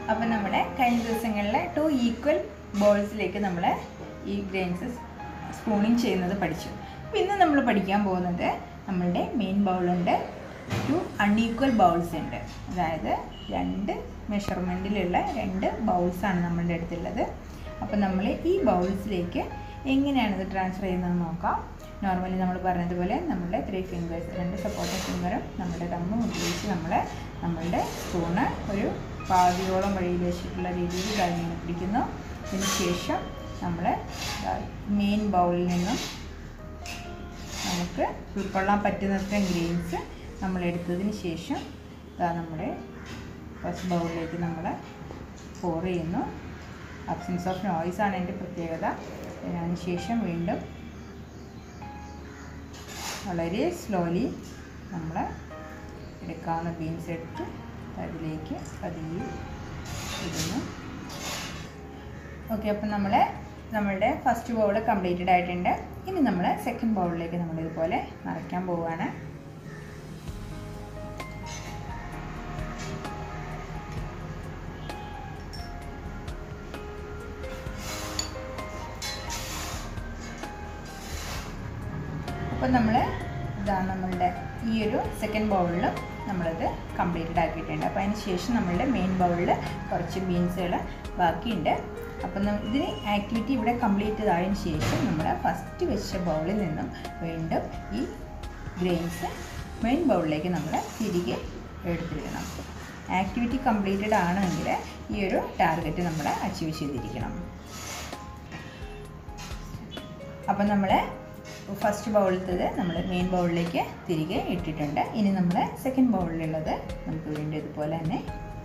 അപ്പം നമ്മുടെ കഴിഞ്ഞ ദിവസങ്ങളിലെ ടു ഈക്വൽ ബോൾസിലേക്ക് നമ്മൾ ഈ ഗ്രെയിൻസ് സ്പൂണിങ് ചെയ്യുന്നത് പഠിച്ചു അപ്പോൾ ഇന്ന് നമ്മൾ പഠിക്കാൻ പോകുന്നത് നമ്മളുടെ മെയിൻ ബൗളുണ്ട് ടു അൺഈക്വൽ ബൗൾസ് ഉണ്ട് അതായത് രണ്ട് മെഷർമെൻറ്റിലുള്ള രണ്ട് ബൗൾസാണ് നമ്മളുടെ അടുത്തുള്ളത് അപ്പോൾ നമ്മൾ ഈ ബൗൾസിലേക്ക് എങ്ങനെയാണ് ഇത് ട്രാൻസ്ഫർ ചെയ്യുന്നത് നോക്കാം നോർമലി നമ്മൾ പറഞ്ഞതുപോലെ നമ്മുടെ ത്രീ ഫിംഗേഴ്സ് രണ്ട് സപ്പോർട്ടിംഗ് ഫിംഗറും നമ്മുടെ തമ്മും ഉപയോഗിച്ച് നമ്മൾ നമ്മളുടെ സ്പൂണ് ഒരു പാതിയോളം വഴിയിൽ വെച്ചിട്ടുള്ള രീതിയിൽ കാര്യങ്ങൾ പിടിക്കുന്നു അതിന് ശേഷം നമ്മൾ മെയിൻ ബൗളിൽ നിന്നും നമുക്ക് ഉൾക്കൊള്ളാൻ പറ്റുന്നത്ര ഗ്രെയിൻസ് നമ്മൾ എടുത്തതിന് ശേഷം ഇതാ നമ്മുടെ ഫസ്റ്റ് ബൗളിലേക്ക് നമ്മൾ പോർ ചെയ്യുന്നു അബ്സെൻസ് ഓഫ് നോയ്സ് ആണ് എൻ്റെ പ്രത്യേകത അതിന് ശേഷം വീണ്ടും വളരെ സ്ലോലി നമ്മൾ എടുക്കാവുന്ന ബീൻസ് എടുത്ത് അതിലേക്ക് പതിയെ ഇടുന്നു ഓക്കെ അപ്പം നമ്മൾ നമ്മളുടെ ഫസ്റ്റ് ബൗൾ കംപ്ലീറ്റഡ് ആയിട്ടുണ്ട് ഇനി നമ്മൾ സെക്കൻഡ് ബൗളിലേക്ക് നമ്മൾ ഇതുപോലെ നിറയ്ക്കാൻ പോവുകയാണ് അപ്പം നമ്മൾ ഇതാ നമ്മളുടെ ഈ ഒരു സെക്കൻഡ് ബൗളിൽ നമ്മളിത് കംപ്ലീറ്റഡ് ആക്കിയിട്ടുണ്ട് അപ്പോൾ അതിന് ശേഷം നമ്മളുടെ മെയിൻ ബൗളിൽ കുറച്ച് ബീൻസുകൾ ബാക്കിയുണ്ട് അപ്പം ഇതിന് ആക്ടിവിറ്റി ഇവിടെ കംപ്ലീറ്റ് ആയതിനു ശേഷം നമ്മൾ ഫസ്റ്റ് വെച്ച ബൗളിൽ നിന്നും വീണ്ടും ഈ ഗ്രെയിൻസ് മെയിൻ ബൗളിലേക്ക് നമ്മൾ തിരികെ എടുത്തിരിക്കണം ആക്ടിവിറ്റി കംപ്ലീറ്റഡ് ആണെങ്കിൽ ഈ ഒരു ടാർഗറ്റ് നമ്മൾ അച്ചീവ് ചെയ്തിരിക്കണം അപ്പം നമ്മൾ ഫസ്റ്റ് ബൗളിലത്തത് നമ്മൾ മെയിൻ ബൗളിലേക്ക് തിരികെ ഇട്ടിട്ടുണ്ട് ഇനി നമ്മൾ സെക്കൻഡ് ബൗളിലുള്ളത് നമുക്ക് വീണ്ടും ഇതുപോലെ തന്നെ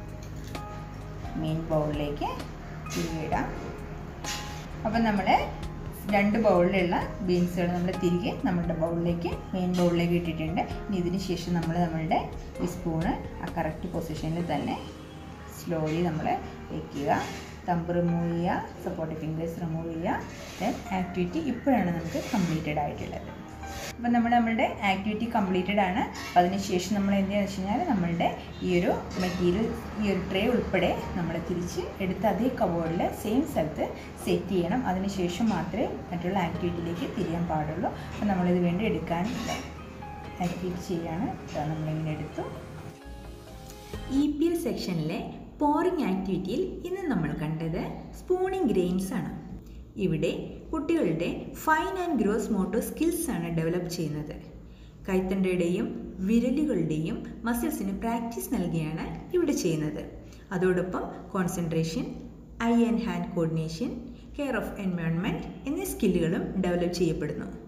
മെയിൻ ബൗളിലേക്ക് തിരികെ ഇടാം അപ്പം നമ്മൾ രണ്ട് ബൗളിലുള്ള ബീൻസുകൾ നമ്മൾ തിരികെ നമ്മളുടെ ബൗളിലേക്ക് മെയിൻ ബൗളിലേക്ക് ഇട്ടിട്ടുണ്ട് ഇനി ഇതിന് ശേഷം നമ്മൾ നമ്മളുടെ ഈ സ്പൂണ് ആ കറക്റ്റ് പൊസിഷനിൽ തന്നെ സ്ലോലി നമ്മൾ വയ്ക്കുക തമ്പ് റിമൂവ് ചെയ്യുക സപ്പോർട്ടീവ് ഫിംഗേഴ്സ് റിമൂവ് ചെയ്യുക ദെൻ ആക്ടിവിറ്റി ഇപ്പോഴാണ് നമുക്ക് കംപ്ലീറ്റഡ് ആയിട്ടുള്ളത് അപ്പം നമ്മൾ നമ്മളുടെ ആക്ടിവിറ്റി കംപ്ലീറ്റഡ് ആണ് അപ്പോൾ അതിനുശേഷം നമ്മൾ എന്ത് ചെയ്യുക വെച്ച് കഴിഞ്ഞാൽ നമ്മളുടെ ഈ ഒരു മെറ്റീരിയൽ ഈ ഒരു ട്രേ ഉൾപ്പെടെ നമ്മൾ തിരിച്ച് എടുത്ത് അതേ കബോർഡിൽ സെയിം സ്ഥലത്ത് സെറ്റ് ചെയ്യണം അതിനുശേഷം മാത്രമേ മറ്റുള്ള ആക്ടിവിറ്റിയിലേക്ക് തിരിയാൻ പാടുള്ളൂ അപ്പോൾ നമ്മളിത് വേണ്ടി എടുക്കാനില്ല ആക്ടിവിറ്റി ചെയ്യാണ് നമ്മളിങ്ങനെ എടുത്തു ഇ പി എൽ സെക്ഷനിലെ പോറിംഗ് ആക്ടിവിറ്റിയിൽ ഇന്ന് നമ്മൾ കണ്ടത് സ്പൂണിംഗ് ഗ്രെയിൻസ് ആണ് ഇവിടെ കുട്ടികളുടെ fine and gross motor skills ആണ് ഡെവലപ്പ് ചെയ്യുന്നത് കൈത്തണ്ടയുടെയും വിരലുകളുടെയും മസിൽസിന് പ്രാക്ടീസ് നൽകുകയാണ് ഇവിടെ ചെയ്യുന്നത് അതോടൊപ്പം concentration eye and hand coordination care of environment എന്നീ സ്കില്ലുകളും ഡെവലപ്പ് ചെയ്യപ്പെടുന്നു